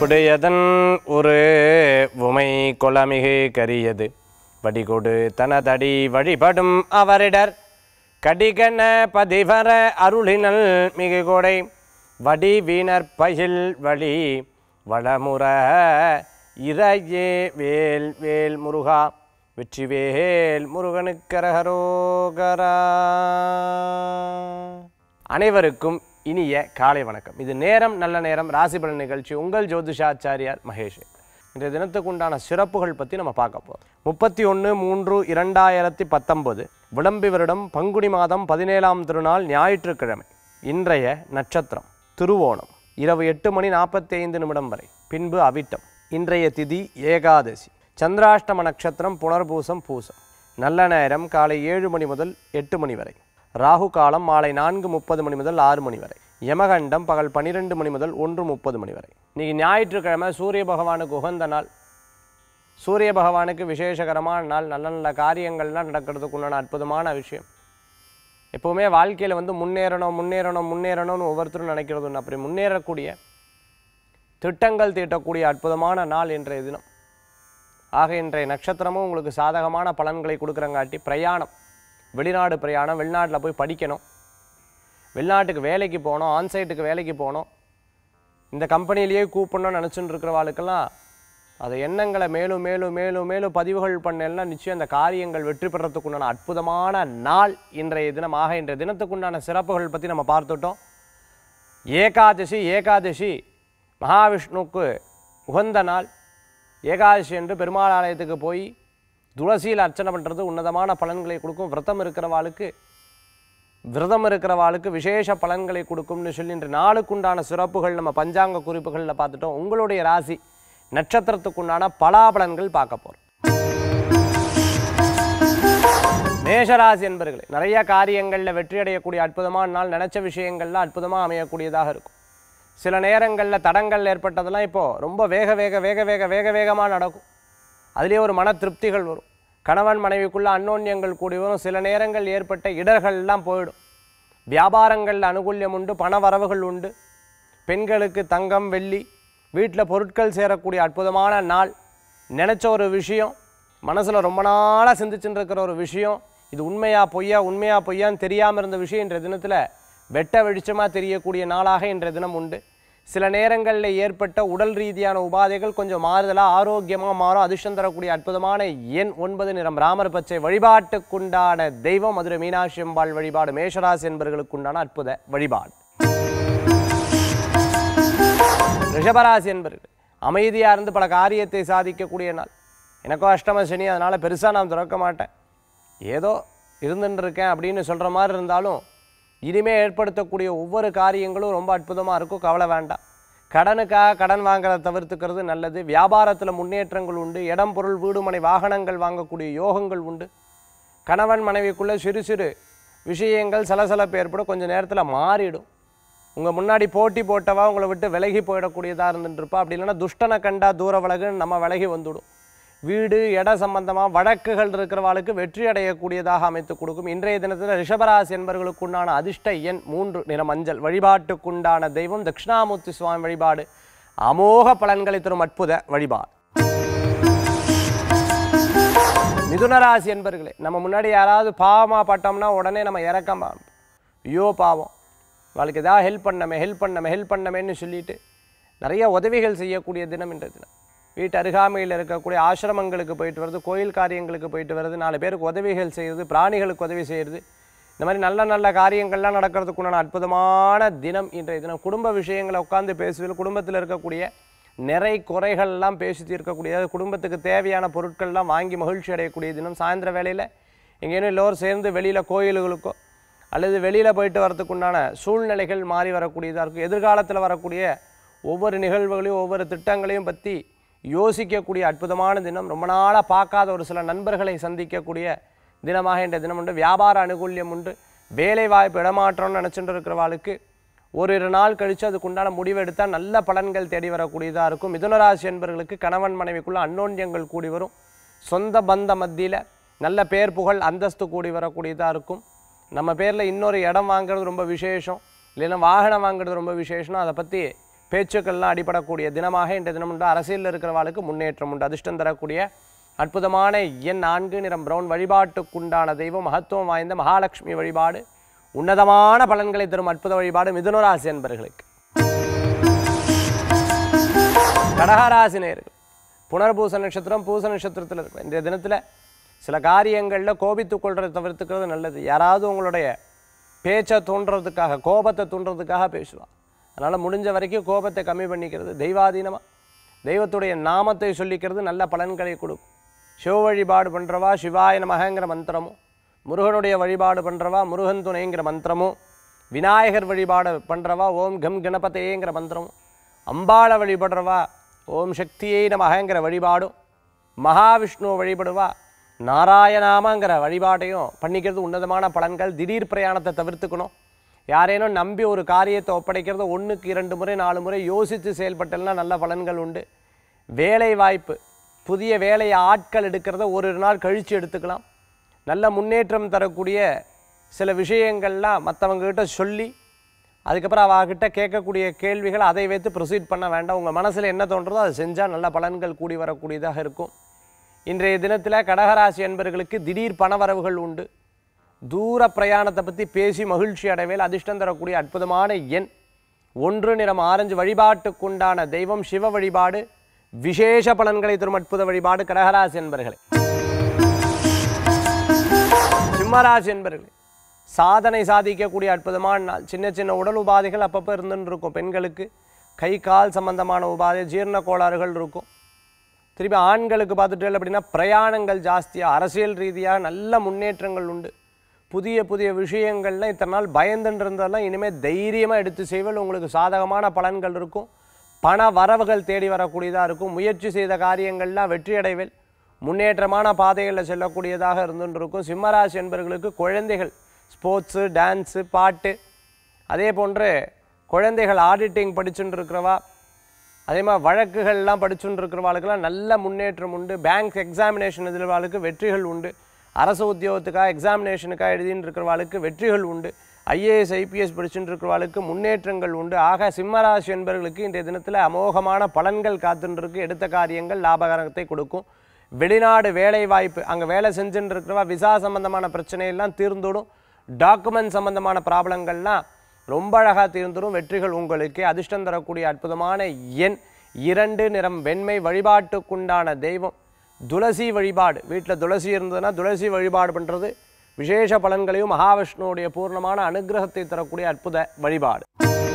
புடையதன் ஒரு உமை கொலமிகு கரியது வடிகொடு தனதடி வழிபடும் அவரிடர் கடிகன பதிவர அருளினல் மிகு கொடை வடி வீணர் பயில் வழி வளமுற இறையே வேல் வேல் முருகா வெற்றிவேல் முருகனுக்கரகரோகரா அனைவருக்கும் இனிய காலை வணக்கம் இது நேரம் நல்ல நேரம் ராசி பலன் நிகழ்ச்சி உங்கள் ஜோதிஷாச்சாரியார் மகேஷ் இன்றைய தினத்துக்கு உண்டான சிறப்புகள் பற்றி நம்ம பார்க்க போகிறோம் முப்பத்தி ஒன்று மூன்று இரண்டாயிரத்தி பத்தொன்பது விளம்பி வருடம் பங்குனி மாதம் பதினேழாம் திருநாள் ஞாயிற்றுக்கிழமை இன்றைய நட்சத்திரம் திருவோணம் இரவு எட்டு மணி நாற்பத்தி ஐந்து நிமிடம் வரை பின்பு அவிட்டம் இன்றைய திதி ஏகாதசி சந்திராஷ்டம நட்சத்திரம் புனர்பூசம் பூசம் நல்ல நேரம் காலை ஏழு மணி முதல் எட்டு மணி வரை ராகு காலம் மாலை நான்கு முப்பது மணி முதல் ஆறு மணி வரை யமகண்டம் பகல் பன்னிரெண்டு மணி முதல் ஒன்று முப்பது மணி வரை இன்னைக்கு ஞாயிற்றுக்கிழமை சூரிய பகவானுக்கு உகந்த நாள் சூரிய பகவானுக்கு விசேஷகரமான நாள் நல்ல நல்ல காரியங்கள்லாம் நடக்கிறதுக்கு உண்டான அற்புதமான விஷயம் எப்போவுமே வாழ்க்கையில் வந்து முன்னேறணும் முன்னேறணும் முன்னேறணும்னு ஒவ்வொருத்தரும் நினைக்கிறது ஒன்று அப்படி முன்னேறக்கூடிய திட்டங்கள் தீட்டக்கூடிய அற்புதமான நாள் இன்றைய தினம் ஆக இன்றைய நட்சத்திரமும் உங்களுக்கு சாதகமான பலன்களை கொடுக்குறங்காட்டி பிரயாணம் வெளிநாடு பிரயாணம் வெளிநாட்டில் போய் படிக்கணும் வெளிநாட்டுக்கு வேலைக்கு போகணும் ஆன்சைட்டுக்கு வேலைக்கு போகணும் இந்த கம்பெனிலேயே கூப்பிடணும்னு நினச்சிட்டு இருக்கிறவாளுக்கெல்லாம் அதை எண்ணங்களை மேலும் மேலும் மேலும் மேலும் பதிவுகள் பண்ணலன்னா நிச்சயம் அந்த காரியங்கள் வெற்றி பெறத்துக்குண்டான அற்புதமான நாள் இன்றைய தினம் ஆக இன்றைய தினத்துக்குண்டான சிறப்புகள் பற்றி நம்ம பார்த்துட்டோம் ஏகாதசி ஏகாதசி மகாவிஷ்ணுவுக்கு உகந்த நாள் ஏகாதசி என்று பெருமாள் ஆலயத்துக்கு போய் துளசியில் அர்ச்சனை பண்ணுறது உன்னதமான பலன்களை கொடுக்கும் விரதம் இருக்கிறவாளுக்கு விரதம் இருக்கிறவாளுக்கு விசேஷ பலன்களை கொடுக்கும்னு சொல்லி இன்று நாளுக்குண்டான சிறப்புகள் நம்ம பஞ்சாங்க குறிப்புகளில் பார்த்துட்டோம் உங்களுடைய ராசி நட்சத்திரத்துக்குண்டான பலாபலன்கள் பார்க்க போகிறோம் மேஷராசி என்பர்களே நிறைய காரியங்களில் வெற்றி அடையக்கூடிய அற்புதமான நாள் நினச்ச விஷயங்கள்லாம் அற்புதமாக அமையக்கூடியதாக இருக்கும் சில நேரங்களில் தடங்கள் ஏற்பட்டதெல்லாம் இப்போது ரொம்ப வேக வேக வேக வேக வேக வேகமாக நடக்கும் அதுலேயே ஒரு மன திருப்திகள் வரும் கணவன் மனைவிக்குள்ள அன்னோன்யங்கள் கூடி வரும் சில நேரங்கள் ஏற்பட்ட இடர்கள்லாம் போயிடும் வியாபாரங்களில் அனுகூல்யம் உண்டு பண வரவுகள் உண்டு பெண்களுக்கு தங்கம் வெள்ளி வீட்டில் பொருட்கள் சேரக்கூடிய அற்புதமான நாள் நினச்ச ஒரு விஷயம் மனசில் ரொம்ப நாளாக சிந்திச்சுட்டு இருக்கிற ஒரு விஷயம் இது உண்மையா பொய்யா உண்மையா பொய்யான்னு தெரியாமல் இருந்த விஷயம் இன்றைய தினத்தில் வெட்ட வெளிச்சமாக தெரியக்கூடிய நாளாக இன்றைய தினம் உண்டு சில நேரங்களில் ஏற்பட்ட உடல் ரீதியான உபாதைகள் கொஞ்சம் மாறுதலாக ஆரோக்கியமாக மாறும் அதிர்ஷ்டம் தரக்கூடிய அற்புதமான எண் ஒன்பது நிறம் ராமர் பச்சை வழிபாட்டுக்குண்டான தெய்வம் மதுரை மீனாட்சி அம்பாள் வழிபாடு மேஷராசி என்பவர்களுக்குண்டான அற்புத வழிபாடு ரிஷபராசி என்பர்கள் அமைதியாக இருந்து பல காரியத்தை சாதிக்கக்கூடிய நாள் எனக்கும் அஷ்டம சனி அதனால் பெருசாக நான் திறக்க மாட்டேன் ஏதோ இருந்துட்டு இருக்கேன் அப்படின்னு சொல்கிற மாதிரி இருந்தாலும் இனிமே ஏற்படுத்தக்கூடிய ஒவ்வொரு காரியங்களும் ரொம்ப அற்புதமாக இருக்கும் கவலை வேண்டாம் கடனுக்காக கடன் வாங்குறத தவிர்த்துக்கிறது நல்லது வியாபாரத்தில் முன்னேற்றங்கள் உண்டு இடம் பொருள் வீடுமனை வாகனங்கள் வாங்கக்கூடிய யோகங்கள் உண்டு கணவன் மனைவிக்குள்ளே சிறு சிறு விஷயங்கள் சலசலப்பு ஏற்படும் கொஞ்சம் நேரத்தில் மாறிடும் உங்கள் முன்னாடி போட்டி போட்டவா உங்களை விட்டு விலகி போயிடக்கூடியதாக இருந்துட்டுருப்பா அப்படி இல்லைன்னா துஷ்டனை கண்டா தூர விலகுன்னு நம்ம விலகி வந்துடும் வீடு இட சம்பந்தமாக வழக்குகள் இருக்கிறவாளுக்கு வெற்றி அடையக்கூடியதாக அமைத்து கொடுக்கும் இன்றைய தினத்தில் ரிஷபராசி என்பவர்களுக்குண்டான அதிர்ஷ்ட எண் மூன்று நிற மஞ்சள் வழிபாட்டுக்குண்டான தெய்வம் தட்சிணாமூர்த்தி சுவாமி வழிபாடு அமோக பலன்களை தரும் அற்புத வழிபாடு மிதுனராசி என்பர்களே நம்ம முன்னாடி யாராவது பாவமாக பட்டோம்னா உடனே நம்ம இறக்கம் பார்ப்போம். ஐயோ பாவம் அவளுக்கு ஏதாவது ஹெல்ப் பண்ணமே ஹெல்ப் பண்ணமே ஹெல்ப் பண்ணமேன்னு சொல்லிட்டு நிறைய உதவிகள் செய்யக்கூடிய தினம் இன்றைய தினம் வீட்டு அருகாமையில் இருக்கக்கூடிய ஆசிரமங்களுக்கு போயிட்டு வர்றது கோயில் காரியங்களுக்கு போயிட்டு வர்றது நாலு பேருக்கு உதவிகள் செய்கிறது பிராணிகளுக்கு உதவி செய்கிறது இந்த மாதிரி நல்ல நல்ல காரியங்கள்லாம் நடக்கிறதுக்குண்டான அற்புதமான தினம் இன்றைய தினம் குடும்ப விஷயங்களை உட்கார்ந்து பேசுவதில் குடும்பத்தில் இருக்கக்கூடிய நிறை குறைகள்லாம் பேசி தீர்க்கக்கூடிய அதாவது குடும்பத்துக்கு தேவையான பொருட்கள்லாம் வாங்கி மகிழ்ச்சி அடையக்கூடிய தினம் சாயந்தர வேளையில் எங்கேயும் எல்லோரும் சேர்ந்து வெளியில் கோயில்களுக்கோ அல்லது வெளியில் போயிட்டு வரதுக்கு உண்டான சூழ்நிலைகள் மாறி வரக்கூடியதாக இருக்கும் எதிர்காலத்தில் வரக்கூடிய ஒவ்வொரு நிகழ்வுகளையும் ஒவ்வொரு திட்டங்களையும் பற்றி யோசிக்கக்கூடிய அற்புதமான தினம் ரொம்ப நாளாக பார்க்காத ஒரு சில நண்பர்களை சந்திக்கக்கூடிய தினமாக இன்றைய தினம் உண்டு வியாபார அனுகூல்யம் உண்டு வேலை வாய்ப்பு இடமாற்றம்னு நினச்சிட்டு இருக்கிறவாளுக்கு ஓரிரு நாள் கழித்து அதுக்குண்டான முடிவெடுத்தால் நல்ல பலன்கள் தேடி வரக்கூடியதாக இருக்கும் மிதுனராசி என்பவர்களுக்கு கணவன் மனைவிக்குள்ள அன்னோன்யங்கள் கூடி வரும் சொந்த பந்த மத்தியில் நல்ல பேர் புகழ் அந்தஸ்து கூடி வரக்கூடியதாக இருக்கும் நம்ம பேரில் இன்னொரு இடம் வாங்குறது ரொம்ப விசேஷம் இல்லைன்னா வாகனம் வாங்குறது ரொம்ப விசேஷம் அதை பற்றி பேச்சுக்கள்லாம் அடிபடக்கூடிய தினமாக இன்றைய தினம் உண்டு அரசியலில் இருக்கிறவாளுக்கு முன்னேற்றம் உண்டு அதிர்ஷ்டம் தரக்கூடிய அற்புதமான எண் நான்கு நிறம் பிரவுன் வழிபாட்டுக்குண்டான தெய்வம் மகத்துவம் வாய்ந்த மகாலட்சுமி வழிபாடு உன்னதமான பலன்களை தரும் அற்புத வழிபாடு மிதுனராசி என்பர்களுக்கு கடகராசி நேயர்கள் புனர்பூச நட்சத்திரம் பூச நட்சத்திரத்தில் இருக்கும் இந்த தினத்தில் சில காரியங்களில் கோபித்துக் கொள்றதை தவிர்த்துக்கிறது நல்லது யாராவது உங்களுடைய பேச்சை தூண்டுறதுக்காக கோபத்தை தூண்டுறதுக்காக பேசுவா அதனால் முடிஞ்ச வரைக்கும் கோபத்தை கம்மி பண்ணிக்கிறது தெய்வாதீனமாக தெய்வத்துடைய நாமத்தை சொல்லிக்கிறது நல்ல பலன்களை கொடுக்கும் சிவ வழிபாடு பண்ணுறவா சிவாய நமகங்கிற மந்திரமும் முருகனுடைய வழிபாடு பண்ணுறவா முருகன் துணைங்கிற மந்திரமும் விநாயகர் வழிபாடு பண்ணுறவா ஓம் கம் கணபதேங்கிற மந்திரமும் அம்பாளை வழிபடுறவா ஓம் சக்தியை நமகங்கிற வழிபாடும் மகாவிஷ்ணுவை வழிபடுவா நாராயணாமங்கிற வழிபாட்டையும் பண்ணிக்கிறது உன்னதமான பலன்கள் திடீர் பிரயாணத்தை தவிர்த்துக்கணும் யாரேனும் நம்பி ஒரு காரியத்தை ஒப்படைக்கிறது ஒன்றுக்கு இரண்டு முறை நாலு முறை யோசித்து செயல்பட்டல்னா நல்ல பலன்கள் உண்டு வேலை வாய்ப்பு புதிய வேலையை ஆட்கள் எடுக்கிறத ஒரு நாள் கழித்து எடுத்துக்கலாம் நல்ல முன்னேற்றம் தரக்கூடிய சில விஷயங்கள்லாம் மற்றவங்க கிட்ட சொல்லி அதுக்கப்புறம் அவகிட்ட கேட்கக்கூடிய கேள்விகள் அதை வைத்து ப்ரொசீட் பண்ண வேண்டாம் உங்கள் மனசில் என்ன தோன்றதோ அதை செஞ்சால் நல்ல பலன்கள் கூடி வரக்கூடியதாக இருக்கும் இன்றைய தினத்தில் கடகராசி என்பவர்களுக்கு திடீர் பணவரவுகள் உண்டு தூர பிரயாணத்தை பற்றி பேசி மகிழ்ச்சி அடைவேல் அதிர்ஷ்டம் தரக்கூடிய அற்புதமான எண் ஒன்று நிறம் ஆரஞ்சு வழிபாட்டுக்குண்டான தெய்வம் சிவ வழிபாடு விசேஷ பலன்களை தரும் அற்புத வழிபாடு கடகராசி என்பர்களே சிம்மராசி என்பர்களே சாதனை சாதிக்கக்கூடிய அற்புதமான நாள் சின்ன சின்ன உடல் உபாதைகள் அப்பப்போ இருந்துன்னு இருக்கும் பெண்களுக்கு கை கால் சம்பந்தமான உபாதை ஜீரண கோளாறுகள் இருக்கும் திருப்பி ஆண்களுக்கு பார்த்துட்டு அப்படின்னா பிரயாணங்கள் ஜாஸ்தியாக அரசியல் ரீதியாக நல்ல முன்னேற்றங்கள் உண்டு புதிய புதிய விஷயங்கள்லாம் இத்தனை நாள் பயந்துன்னு இருந்ததெல்லாம் இனிமேல் தைரியமாக எடுத்து செய்வதில் உங்களுக்கு சாதகமான பலன்கள் இருக்கும் பண வரவுகள் தேடி வரக்கூடியதாக இருக்கும் முயற்சி செய்த காரியங்கள்லாம் வெற்றி அடைவில் முன்னேற்றமான பாதைகளில் செல்லக்கூடியதாக இருந்துன்னு இருக்கும் சிம்மராசி என்பவர்களுக்கு குழந்தைகள் ஸ்போர்ட்ஸு டான்ஸு பாட்டு அதே போன்று குழந்தைகள் ஆடிட்டிங் படிச்சுட்டு இருக்கிறவா அதே மாதிரி வழக்குகள்லாம் படிச்சுட்டு இருக்கிறவாளுக்கெல்லாம் நல்ல முன்னேற்றம் உண்டு பேங்க் எக்ஸாமினேஷன் எதிர்வாளுக்கு வெற்றிகள் உண்டு அரசு உத்தியோகத்துக்காக எக்ஸாமினேஷனுக்காக எழுதின்னு இருக்கிறவாளுக்கு வெற்றிகள் உண்டு ஐஏஎஸ் ஐபிஎஸ் படிச்சுட்டு இருக்கிறவாளுக்கு முன்னேற்றங்கள் உண்டு ஆக சிம்மராசி என்பவர்களுக்கு இன்றைய தினத்தில் அமோகமான பலன்கள் காத்துட்டு இருக்கு எடுத்த காரியங்கள் லாபகரத்தை கொடுக்கும் வெளிநாடு வேலை வாய்ப்பு அங்கே வேலை செஞ்சுட்டு இருக்கிறவா விசா சம்பந்தமான பிரச்சனையெல்லாம் தீர்ந்துடும் டாக்குமெண்ட் சம்பந்தமான ப்ராப்ளங்கள்லாம் ரொம்ப அழகாக தீர்ந்துடும் வெற்றிகள் உங்களுக்கு அதிர்ஷ்டம் தரக்கூடிய அற்புதமான எண் இரண்டு நிறம் வெண்மை வழிபாட்டுக்குண்டான தெய்வம் துளசி வழிபாடு வீட்டில் துளசி இருந்ததுன்னா துளசி வழிபாடு பண்ணுறது விசேஷ பலன்களையும் மகாவிஷ்ணுவுடைய பூர்ணமான அனுகிரகத்தை தரக்கூடிய அற்புத வழிபாடு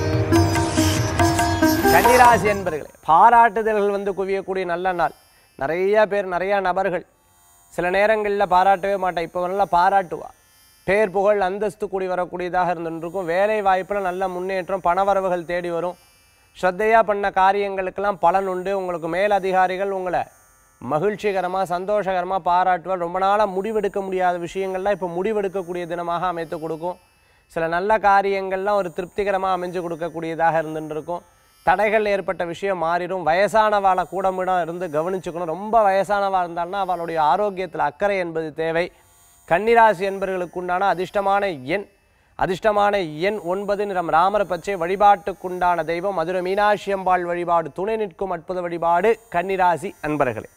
கன்னிராசி என்பர்களே பாராட்டுதல்கள் வந்து குவியக்கூடிய நல்ல நாள் நிறைய பேர் நிறைய நபர்கள் சில நேரங்களில் பாராட்டவே மாட்டேன் இப்போ நல்லா பாராட்டுவா பேர் புகழ் அந்தஸ்து கூடி வரக்கூடியதாக இருந்துருக்கும் வேலை வாய்ப்பில் நல்ல முன்னேற்றம் பணவரவுகள் தேடி வரும் ஸ்ரத்தையாக பண்ண காரியங்களுக்கெல்லாம் பலன் உண்டு உங்களுக்கு மேல் அதிகாரிகள் உங்களை மகிழ்ச்சிகரமாக சந்தோஷகரமாக பாராட்டுவார் ரொம்ப நாளாக முடிவெடுக்க முடியாத விஷயங்கள்லாம் இப்போ முடிவெடுக்கக்கூடிய தினமாக அமைத்து கொடுக்கும் சில நல்ல காரியங்கள்லாம் ஒரு திருப்திகரமாக அமைஞ்சு கொடுக்கக்கூடியதாக இருந்துட்டு இருக்கும் தடைகள் ஏற்பட்ட விஷயம் மாறிடும் வயசானவாளை கூடமிடம் இருந்து கவனிச்சுக்கணும் ரொம்ப வயசானவா இருந்தால்னா அவளுடைய ஆரோக்கியத்தில் அக்கறை என்பது தேவை கன்னிராசி என்பவர்களுக்கு உண்டான அதிர்ஷ்டமான எண் அதிர்ஷ்டமான எண் ஒன்பது நிறம் ராமர் பச்சை வழிபாட்டுக்குண்டான தெய்வம் மதுரை மீனாட்சி அம்பாள் வழிபாடு துணை நிற்கும் அற்புத வழிபாடு கன்னிராசி அன்பர்களே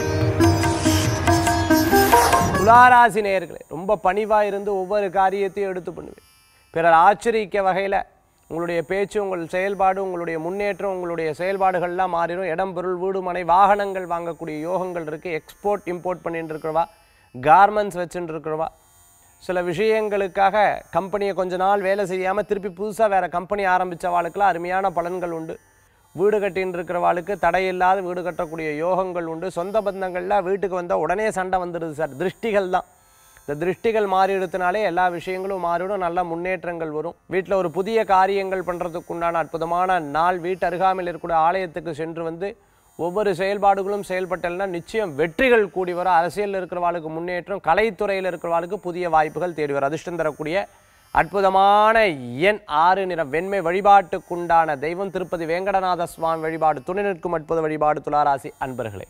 துளாராசி நேயர்களே ரொம்ப பணிவாக இருந்து ஒவ்வொரு காரியத்தையும் எடுத்து பண்ணுவேன் பிறர் ஆச்சரிக்க வகையில் உங்களுடைய பேச்சு உங்கள் செயல்பாடு உங்களுடைய முன்னேற்றம் உங்களுடைய செயல்பாடுகள்லாம் மாறிடும் இடம் பொருள் வீடு மனை வாகனங்கள் வாங்கக்கூடிய யோகங்கள் இருக்குது எக்ஸ்போர்ட் இம்போர்ட் பண்ணிட்டு இருக்கிறவா கார்மெண்ட்ஸ் வச்சுட்டு இருக்கிறவா சில விஷயங்களுக்காக கம்பெனியை கொஞ்ச நாள் வேலை செய்யாமல் திருப்பி புதுசாக வேறு கம்பெனி ஆரம்பித்தவாளுக்கெல்லாம் அருமையான பலன்கள் உண்டு வீடு கட்டின்னு இருக்கிறவாளுக்கு தடையில்லாத வீடு கட்டக்கூடிய யோகங்கள் உண்டு சொந்த பந்தங்கள்லாம் வீட்டுக்கு வந்தால் உடனே சண்டை வந்துடுது சார் திருஷ்டிகள் தான் இந்த திருஷ்டிகள் மாறிடுத்தினாலே எல்லா விஷயங்களும் மாறிடும் நல்ல முன்னேற்றங்கள் வரும் வீட்டில் ஒரு புதிய காரியங்கள் பண்ணுறதுக்கு உண்டான அற்புதமான நாள் வீட்டு அருகாமையில் இருக்கக்கூடிய ஆலயத்துக்கு சென்று வந்து ஒவ்வொரு செயல்பாடுகளும் செயல்பட்டல்னா நிச்சயம் வெற்றிகள் கூடி வர அரசியலில் இருக்கிறவாளுக்கு முன்னேற்றம் கலைத்துறையில் இருக்கிறவாளுக்கு புதிய வாய்ப்புகள் தேடி வரும் அதிர்ஷ்டம் தரக்கூடிய அற்புதமான எண் ஆறு நிறம் வெண்மை வழிபாட்டுக்குண்டான தெய்வம் திருப்பதி வேங்கடநாத சுவாமி வழிபாடு துணை நிற்கும் அற்புத வழிபாடு துளாராசி அன்பர்களே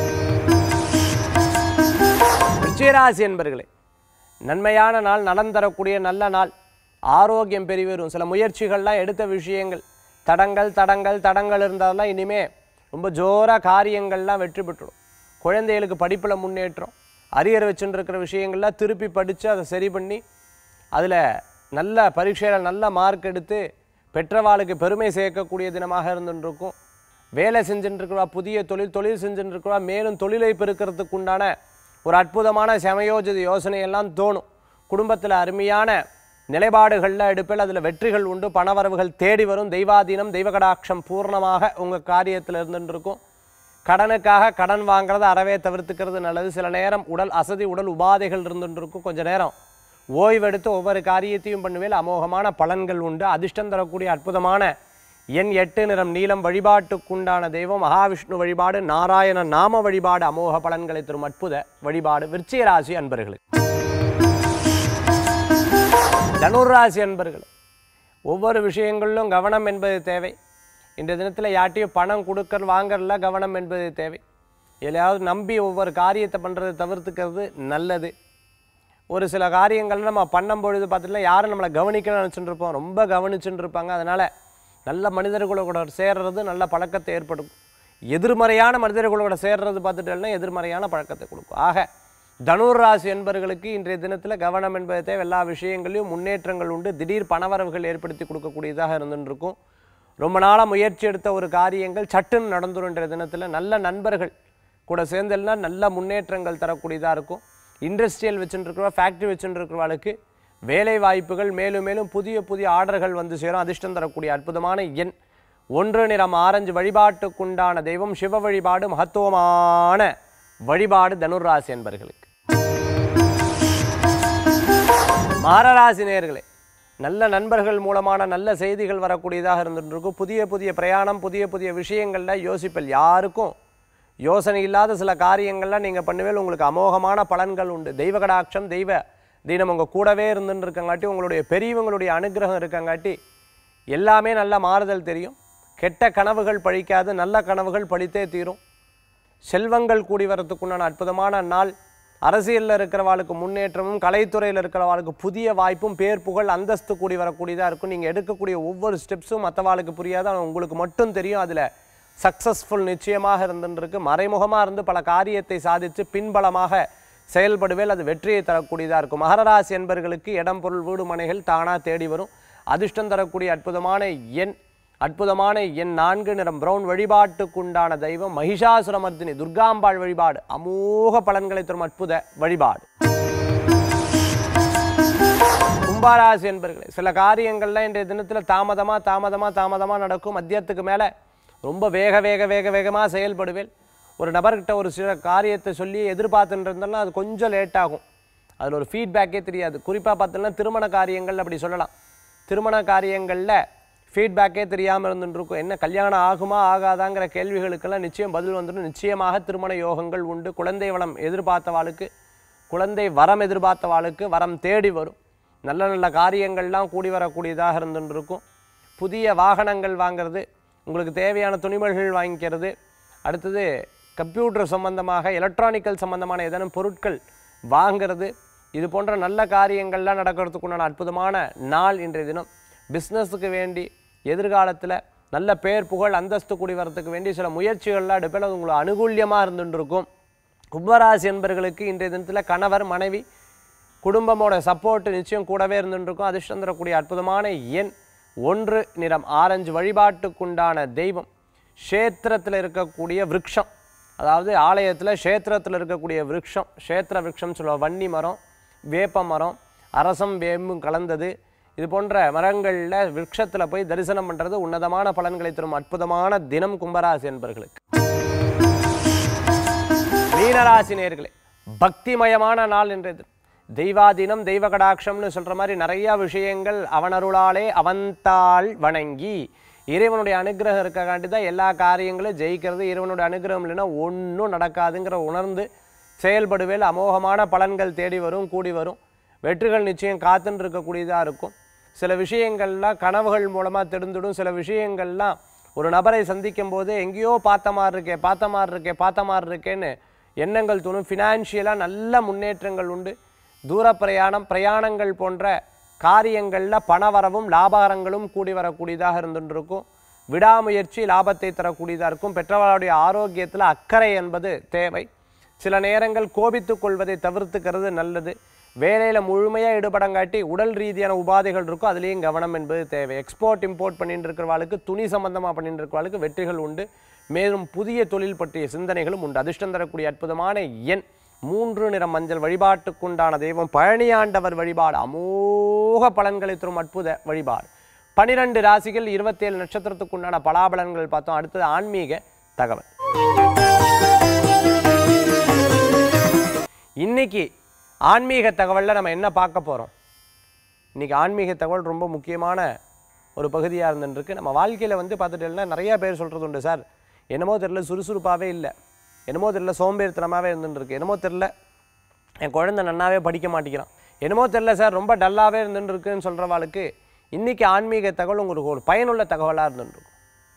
விஜயராசி என்பர்களே நன்மையான நாள் நலன் தரக்கூடிய நல்ல நாள் ஆரோக்கியம் பெருவரும் சில முயற்சிகள்லாம் எடுத்த விஷயங்கள் தடங்கள் தடங்கள் தடங்கள் இருந்தாலும் இனிமே ரொம்ப ஜோராக காரியங்கள்லாம் வெற்றி பெற்றுடும் குழந்தைகளுக்கு படிப்பில் முன்னேற்றம் அரியர் வச்சுட்டு இருக்கிற விஷயங்கள்லாம் திருப்பி படித்து அதை சரி பண்ணி அதில் நல்ல பரீட்சையில் நல்ல மார்க் எடுத்து பெற்றவாளுக்கு பெருமை சேர்க்கக்கூடிய தினமாக இருந்துருக்கும் வேலை செஞ்சுட்டு இருக்கிறவா புதிய தொழில் தொழில் செஞ்சுட்டு இருக்கிறவா மேலும் தொழிலை பெருக்கிறதுக்கு உண்டான ஒரு அற்புதமான சமயோஜித யோசனையெல்லாம் தோணும் குடும்பத்தில் அருமையான நிலைப்பாடுகளில் எடுப்பில் அதில் வெற்றிகள் உண்டு பணவரவுகள் தேடி வரும் தெய்வாதீனம் தெய்வகடாட்சம் பூர்ணமாக உங்கள் காரியத்தில் இருந்துட்டு இருக்கும் கடனுக்காக கடன் வாங்குறத அறவே தவிர்த்துக்கிறது நல்லது சில நேரம் உடல் அசதி உடல் உபாதைகள் இருந்துட்டு இருக்கும் கொஞ்ச நேரம் ஓய்வெடுத்து ஒவ்வொரு காரியத்தையும் பண்ணுவேல் அமோகமான பலன்கள் உண்டு அதிர்ஷ்டம் தரக்கூடிய அற்புதமான எண் எட்டு நிறம் நீலம் வழிபாட்டுக்குண்டான தெய்வம் மகாவிஷ்ணு வழிபாடு நாராயண நாம வழிபாடு அமோக பலன்களை தரும் அற்புத வழிபாடு விருச்சிக ராசி அன்பர்களுக்கு தனுராசி அன்பர்கள் ஒவ்வொரு விஷயங்களிலும் கவனம் என்பது தேவை இந்த தினத்தில் யார்ட்டையும் பணம் கொடுக்கற வாங்கறதுல கவனம் என்பது தேவை எதையாவது நம்பி ஒவ்வொரு காரியத்தை பண்ணுறதை தவிர்த்துக்கிறது நல்லது ஒரு சில காரியங்கள் நம்ம பண்ணும் பொழுது பார்த்துட்டுல யாரும் நம்மளை கவனிக்கணும்னு நினச்சிட்டு இருப்போம் ரொம்ப கவனிச்சுட்டு இருப்பாங்க அதனால் நல்ல மனிதர்களோட சேர்றது நல்ல பழக்கத்தை ஏற்படுத்தும் எதிர்மறையான மனிதர்களோட சேர்றது பார்த்துட்டோம்னா எதிர்மறையான பழக்கத்தை கொடுக்கும் ஆக தனுர் ராசி என்பவர்களுக்கு இன்றைய தினத்தில் கவனம் என்பதை தேவை எல்லா விஷயங்களையும் முன்னேற்றங்கள் உண்டு திடீர் பணவரவுகள் ஏற்படுத்தி கொடுக்கக்கூடியதாக இருந்துட்டு இருக்கும் ரொம்ப நாளாக முயற்சி எடுத்த ஒரு காரியங்கள் சட்டுன்னு நடந்துரும் இன்றைய தினத்தில் நல்ல நண்பர்கள் கூட சேர்ந்தெல்லாம் நல்ல முன்னேற்றங்கள் தரக்கூடியதாக இருக்கும் இண்டஸ்ட்ரியல் வச்சுட்டு இருக்கிறவா ஃபேக்ட்ரி வச்சுட்டு இருக்கிறவாளுக்கு வேலை வாய்ப்புகள் மேலும் மேலும் புதிய புதிய ஆர்டர்கள் வந்து சேரும் அதிர்ஷ்டம் தரக்கூடிய அற்புதமான எண் ஒன்று நிறம் ஆரஞ்சு வழிபாட்டுக்குண்டான தெய்வம் சிவ வழிபாடு மகத்துவமான வழிபாடு தனுர்ராசி என்பர்களுக்கு மகராசி நேயர்களே நல்ல நண்பர்கள் மூலமான நல்ல செய்திகள் வரக்கூடியதாக இருந்துட்டு இருக்கும் புதிய புதிய பிரயாணம் புதிய புதிய விஷயங்கள்ல யோசிப்பல் யாருக்கும் யோசனை இல்லாத சில காரியங்கள்லாம் நீங்கள் பண்ணுவேல் உங்களுக்கு அமோகமான பலன்கள் உண்டு தெய்வ கடாட்சம் தெய்வ தீனம் உங்கள் கூடவே இருந்துட்டு இருக்கங்காட்டி உங்களுடைய பெரியவங்களுடைய அனுகிரகம் இருக்கங்காட்டி எல்லாமே நல்ல மாறுதல் தெரியும் கெட்ட கனவுகள் பழிக்காது நல்ல கனவுகள் பழித்தே தீரும் செல்வங்கள் கூடி வரத்துக்குண்டான அற்புதமான நாள் அரசியலில் இருக்கிறவாளுக்கு முன்னேற்றமும் கலைத்துறையில் இருக்கிறவாளுக்கு புதிய வாய்ப்பும் பேர் புகழ் அந்தஸ்து கூடி வரக்கூடியதாக இருக்கும் நீங்கள் எடுக்கக்கூடிய ஒவ்வொரு ஸ்டெப்ஸும் மற்றவாளுக்கு புரியாது ஆனால் உங்களுக்கு மட்டும் தெரியும் அதில் சக்ஸஸ்ஃபுல் நிச்சயமாக இருந்துருக்கு மறைமுகமாக இருந்து பல காரியத்தை சாதித்து பின்பலமாக செயல்படுவேல் அது வெற்றியை தரக்கூடியதாக இருக்கும் மகரராசி என்பர்களுக்கு இடம் பொருள் வீடு மனைகள் தானாக தேடி வரும் அதிர்ஷ்டம் தரக்கூடிய அற்புதமான எண் அற்புதமான எண் நான்கு நிறம் பிரவுன் வழிபாட்டுக்குண்டான தெய்வம் மகிஷாசுரமர்த்தினி துர்காம்பாள் வழிபாடு அமோக பலன்களை தரும் அற்புத வழிபாடு கும்பாராசி என்பர்களே சில காரியங்கள்லாம் இன்றைய தினத்தில் தாமதமாக தாமதமாக தாமதமாக நடக்கும் மத்தியத்துக்கு மேலே ரொம்ப வேக வேக வேக வேகமாக செயல்படுவேன் ஒரு நபர்கிட்ட ஒரு சில காரியத்தை சொல்லி எதிர்பார்த்துட்டு இருந்தாலும் அது கொஞ்சம் லேட் ஆகும் அதில் ஒரு ஃபீட்பேக்கே தெரியாது குறிப்பாக பார்த்தோம்னா திருமண காரியங்கள் அப்படி சொல்லலாம் திருமண காரியங்களில் ஃபீட்பேக்கே தெரியாமல் இருந்துட்டு இருக்கும் என்ன கல்யாணம் ஆகுமா ஆகாதாங்கிற கேள்விகளுக்கெல்லாம் நிச்சயம் பதில் வந்துடும் நிச்சயமாக திருமண யோகங்கள் உண்டு குழந்தை வளம் எதிர்பார்த்தவாளுக்கு குழந்தை வரம் எதிர்பார்த்தவாளுக்கு வரம் தேடி வரும் நல்ல நல்ல காரியங்கள்லாம் கூடி வரக்கூடியதாக இருந்துட்டு இருக்கும் புதிய வாகனங்கள் வாங்குறது உங்களுக்கு தேவையான துணிமணிகள் வாங்கிக்கிறது அடுத்தது கம்ப்யூட்டர் சம்பந்தமாக எலக்ட்ரானிக்கல் சம்பந்தமான ஏதேனும் பொருட்கள் வாங்கிறது இது போன்ற நல்ல காரியங்கள்லாம் நடக்கிறதுக்குண்டான அற்புதமான நாள் இன்றைய தினம் பிஸ்னஸுக்கு வேண்டி எதிர்காலத்தில் நல்ல பேர் புகழ் அந்தஸ்து கூடி வரத்துக்கு வேண்டி சில முயற்சிகள்லாம் எடுப்பில் அது உங்களுக்கு அனுகூல்யமாக இருந்துட்டு இருக்கும் கும்பராசி என்பர்களுக்கு இன்றைய தினத்தில் கணவர் மனைவி குடும்பமோட சப்போர்ட் நிச்சயம் கூடவே இருந்துட்டு இருக்கும் அதிர்ஷ்டம் தரக்கூடிய அற்புதமான எண் ஒன்று நிறம் ஆரஞ்சு வழிபாட்டுக்குண்டான தெய்வம் க்ஷேத்திரத்தில் இருக்கக்கூடிய விருட்சம் அதாவது ஆலயத்தில் க்ஷேத்திரத்தில் இருக்கக்கூடிய விருட்சம் க்ஷேத்திர விருட்சம் சொல்லுவோம் வன்னி மரம் வேப்ப மரம் அரசம் வேம்பும் கலந்தது இது போன்ற மரங்களில் விருட்சத்தில் போய் தரிசனம் பண்ணுறது உன்னதமான பலன்களை தரும் அற்புதமான தினம் கும்பராசி என்பர்களுக்கு மீனராசி நேர்களே பக்திமயமான நாள் இன்றைய தினம் தெய்வாதீனம் தெய்வ கடாட்சம்னு சொல்ற மாதிரி நிறைய விஷயங்கள் அவனருளாலே அவன்தாள் வணங்கி இறைவனுடைய அனுகிரகம் இருக்கக்காண்டி தான் எல்லா காரியங்களும் ஜெயிக்கிறது இறைவனுடைய அனுகிரகம் இல்லைன்னா ஒன்றும் நடக்காதுங்கிற உணர்ந்து செயல்படுவேல் அமோகமான பலன்கள் தேடி வரும் கூடி வரும் வெற்றிகள் நிச்சயம் காத்துன்னு இருக்கக்கூடியதாக இருக்கும் சில விஷயங்கள்லாம் கனவுகள் மூலமாக தெரிந்துடும் சில விஷயங்கள்லாம் ஒரு நபரை சந்திக்கும் போது எங்கேயோ பார்த்த மாதிரி இருக்கே பார்த்த மாதிரி இருக்கே பார்த்த மாதிரி இருக்கேன்னு எண்ணங்கள் தோணும் ஃபினான்ஷியலாக நல்ல முன்னேற்றங்கள் உண்டு தூர பிரயாணம் பிரயாணங்கள் போன்ற காரியங்களில் பணவரவும் லாபாரங்களும் கூடி வரக்கூடியதாக இருந்துட்டு இருக்கும் விடாமுயற்சி லாபத்தை தரக்கூடியதாக இருக்கும் பெற்றவர்களுடைய ஆரோக்கியத்தில் அக்கறை என்பது தேவை சில நேரங்கள் கோபித்துக் கொள்வதை தவிர்த்துக்கிறது நல்லது வேலையில் முழுமையாக ஈடுபடங்காட்டி உடல் ரீதியான உபாதைகள் இருக்கும் அதுலேயும் கவனம் என்பது தேவை எக்ஸ்போர்ட் இம்போர்ட் பண்ணிட்டு இருக்கிறவாளுக்கு துணி சம்பந்தமாக பண்ணிட்டு இருக்கிறவாளுக்கு வெற்றிகள் உண்டு மேலும் புதிய தொழில் பற்றிய சிந்தனைகளும் உண்டு அதிர்ஷ்டம் தரக்கூடிய அற்புதமான எண் மூன்று நிற மஞ்சள் வழிபாட்டுக்குண்டான தெய்வம் பழனியாண்டவர் வழிபாடு அமோக பலன்களை தரும் அற்புத வழிபாடு பனிரெண்டு ராசிகள் இருபத்தேழு நட்சத்திரத்துக்குண்டான பலாபலன்கள் பார்த்தோம் அடுத்தது ஆன்மீக தகவல் இன்னைக்கு ஆன்மீக தகவலில் நம்ம என்ன பார்க்க போகிறோம் இன்னைக்கு ஆன்மீக தகவல் ரொம்ப முக்கியமான ஒரு பகுதியாக இருந்துருக்கு நம்ம வாழ்க்கையில் வந்து பார்த்துட்டேன்னா நிறைய பேர் சொல்கிறது உண்டு சார் என்னமோ தெரியல சுறுசுறுப்பாகவே இல்லை என்னமோ தெரியல சோம்பேறித்தனமாகவே இருந்துருக்கு என்னமோ தெரில என் குழந்தை நன்னாவே படிக்க மாட்டேங்கிறான் என்னமோ தெரில சார் ரொம்ப டல்லாகவே இருந்துருக்குன்னு சொல்கிறவாளுக்கு இன்றைக்கி ஆன்மீக தகவல் உங்களுக்கு ஒரு பயனுள்ள தகவலாக இருந்துருக்கும்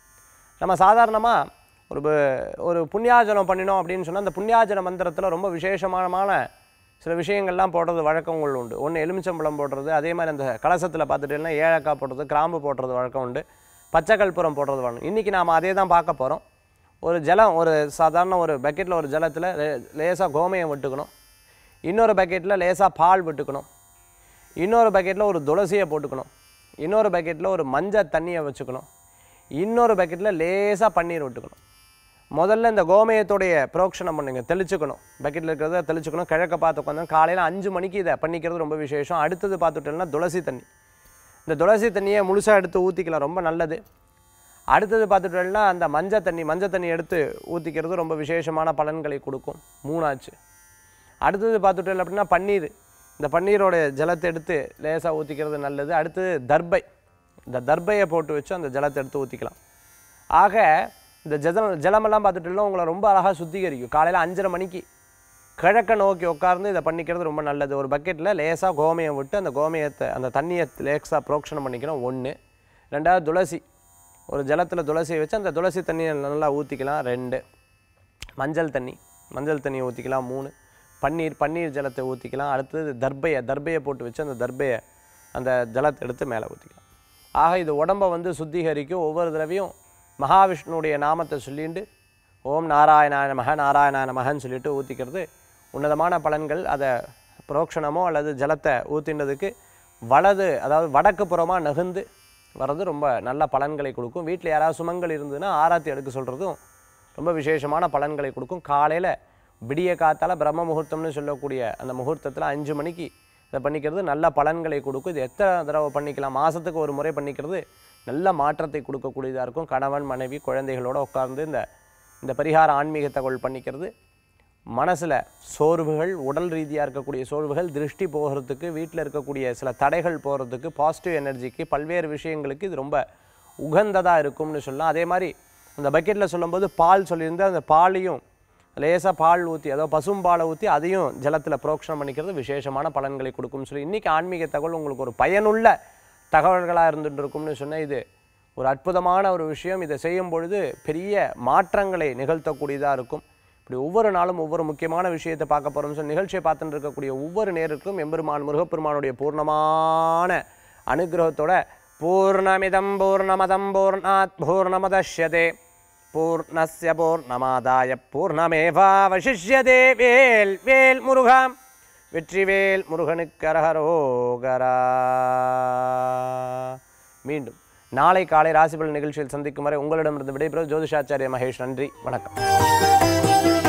நம்ம சாதாரணமாக ஒரு ப- ஒரு புண்ணியாஜனம் பண்ணினோம் அப்படின்னு சொன்னால் அந்த புண்ணியாஜன மந்திரத்தில் ரொம்ப விசேஷமான சில விஷயங்கள்லாம் போடுறது வழக்கங்கள் உண்டு ஒன்று எலுமிச்சம்பழம் போடுறது அதே மாதிரி அந்த கலசத்தில் பார்த்துட்டீங்கன்னா ஏலக்காய் போடுறது கிராம்பு போடுறது வழக்கம் உண்டு பச்சை கற்பூரம் போடுறது வழக்கம் இன்றைக்கி நாம் அதே தான் பார்க்க போகிறோம் ஒரு ஜலம் ஒரு சாதாரண ஒரு பக்கெட்டில் ஒரு ஜலத்தில் லேசாக கோமயம் விட்டுக்கணும் இன்னொரு பக்கெட்டில் லேசாக பால் விட்டுக்கணும் இன்னொரு பக்கெட்டில் ஒரு துளசியை போட்டுக்கணும் இன்னொரு பக்கெட்டில் ஒரு மஞ்சள் தண்ணியை வச்சுக்கணும் இன்னொரு பக்கெட்டில் லேசாக பன்னீர் விட்டுக்கணும் முதல்ல இந்த கோமயத்துடைய புரோக்ஷனம் பண்ணுங்க தெளிச்சுக்கணும் பக்கெட்டில் இருக்கிறத தெளிச்சுக்கணும் கிழக்க பார்த்து உட்காந்து காலையில் அஞ்சு மணிக்கு இதை பண்ணிக்கிறது ரொம்ப விசேஷம் அடுத்தது பார்த்துட்டோம்னா துளசி தண்ணி இந்த துளசி தண்ணியை முழுசாக எடுத்து ஊற்றிக்கலாம் ரொம்ப நல்லது அடுத்தது பார்த்துட்டோம்னா அந்த மஞ்சள் தண்ணி மஞ்சள் தண்ணி எடுத்து ஊற்றிக்கிறது ரொம்ப விசேஷமான பலன்களை கொடுக்கும் மூணாச்சு அடுத்தது பார்த்துட்டோம் அப்படின்னா பன்னீர் இந்த பன்னீரோட ஜலத்தை எடுத்து லேசாக ஊற்றிக்கிறது நல்லது அடுத்தது தர்பை இந்த தர்பையை போட்டு வச்சு அந்த ஜலத்தை எடுத்து ஊற்றிக்கலாம் ஆக இந்த ஜலம் ஜலமெல்லாம் பார்த்துட்டோம்னா உங்களை ரொம்ப அழகாக சுத்திகரிக்கும் காலையில் அஞ்சரை மணிக்கு கிழக்க நோக்கி உட்கார்ந்து இதை பண்ணிக்கிறது ரொம்ப நல்லது ஒரு பக்கெட்டில் லேசாக கோமயம் விட்டு அந்த கோமயத்தை அந்த தண்ணியை லேசாக புரோக்ஷனம் பண்ணிக்கணும் ஒன்று ரெண்டாவது துளசி ஒரு ஜலத்தில் துளசியை வச்சு அந்த துளசி தண்ணியை நல்லா ஊற்றிக்கலாம் ரெண்டு மஞ்சள் தண்ணி மஞ்சள் தண்ணியை ஊற்றிக்கலாம் மூணு பன்னீர் பன்னீர் ஜலத்தை ஊற்றிக்கலாம் அடுத்தது தர்பையை தர்பையை போட்டு வச்சு அந்த தர்பையை அந்த ஜலத்தை எடுத்து மேலே ஊற்றிக்கலாம் ஆக இது உடம்பை வந்து சுத்திகரிக்கும் ஒவ்வொரு தடவையும் மகாவிஷ்ணுடைய நாமத்தை சொல்லிட்டு ஓம் நாராயணாய நமக நாராயணாய நமகன்னு சொல்லிட்டு ஊற்றிக்கிறது உன்னதமான பலன்கள் அதை புரோக்ஷணமோ அல்லது ஜலத்தை ஊற்றினதுக்கு வலது அதாவது வடக்கு புறமாக நகர்ந்து வர்றது ரொம்ப நல்ல பலன்களை கொடுக்கும் வீட்டில் யாராவது சுமங்கல் இருந்ததுன்னா ஆராத்தி எடுக்க சொல்கிறதும் ரொம்ப விசேஷமான பலன்களை கொடுக்கும் காலையில் விடிய காத்தால பிரம்ம முகூர்த்தம்னு சொல்லக்கூடிய அந்த முகூர்த்தத்தில் அஞ்சு மணிக்கு இதை பண்ணிக்கிறது நல்ல பலன்களை கொடுக்கும் இது எத்தனை தடவை பண்ணிக்கலாம் மாதத்துக்கு ஒரு முறை பண்ணிக்கிறது நல்ல மாற்றத்தை கொடுக்கக்கூடியதாக இருக்கும் கணவன் மனைவி குழந்தைகளோட உட்கார்ந்து இந்த இந்த பரிகார ஆன்மீக தகவல் பண்ணிக்கிறது மனசில் சோர்வுகள் உடல் ரீதியாக இருக்கக்கூடிய சோர்வுகள் திருஷ்டி போகிறதுக்கு வீட்டில் இருக்கக்கூடிய சில தடைகள் போகிறதுக்கு பாசிட்டிவ் எனர்ஜிக்கு பல்வேறு விஷயங்களுக்கு இது ரொம்ப உகந்ததாக இருக்கும்னு சொல்லலாம் அதே மாதிரி அந்த பக்கெட்டில் சொல்லும்போது பால் சொல்லியிருந்து அந்த பாலையும் லேசாக பால் ஊற்றி அதாவது பசும்பாலை ஊற்றி அதையும் ஜலத்தில் புரோக்ஷனம் பண்ணிக்கிறது விசேஷமான பலன்களை கொடுக்கும்னு சொல்லி இன்றைக்கி ஆன்மீக தகவல் உங்களுக்கு ஒரு பயனுள்ள தகவல்களாக இருந்துட்டு இருக்கும்னு சொன்னால் இது ஒரு அற்புதமான ஒரு விஷயம் இதை செய்யும் பொழுது பெரிய மாற்றங்களை நிகழ்த்தக்கூடியதாக இருக்கும் இப்படி ஒவ்வொரு நாளும் ஒவ்வொரு முக்கியமான விஷயத்தை பார்க்க போகிறோம்னு சொல்லி நிகழ்ச்சியை பார்த்துட்டு இருக்கக்கூடிய ஒவ்வொரு நேருக்கும் எம்பெருமான் முருகப்பெருமானுடைய பூர்ணமான அனுகிரகத்தோட பூர்ணமிதம் பூர்ணமதம் பூர்ணாத் பூர்ணமதஷ்யதே பூர்ணஸ்ய பூர்ணமாதாய பூர்ணமேவாவசிஷ்யதே வேல் வேல் முருகாம் வெற்றிவேல் முருகனுக்கு அரஹரோகரா மீண்டும் நாளை காலை ராசிபலன் நிகழ்ச்சியில் சந்திக்கும் வரை உங்களிடமிருந்து விடைபெறுவது ஜோதிஷாச்சாரிய மகேஷ் நன்றி வணக்கம்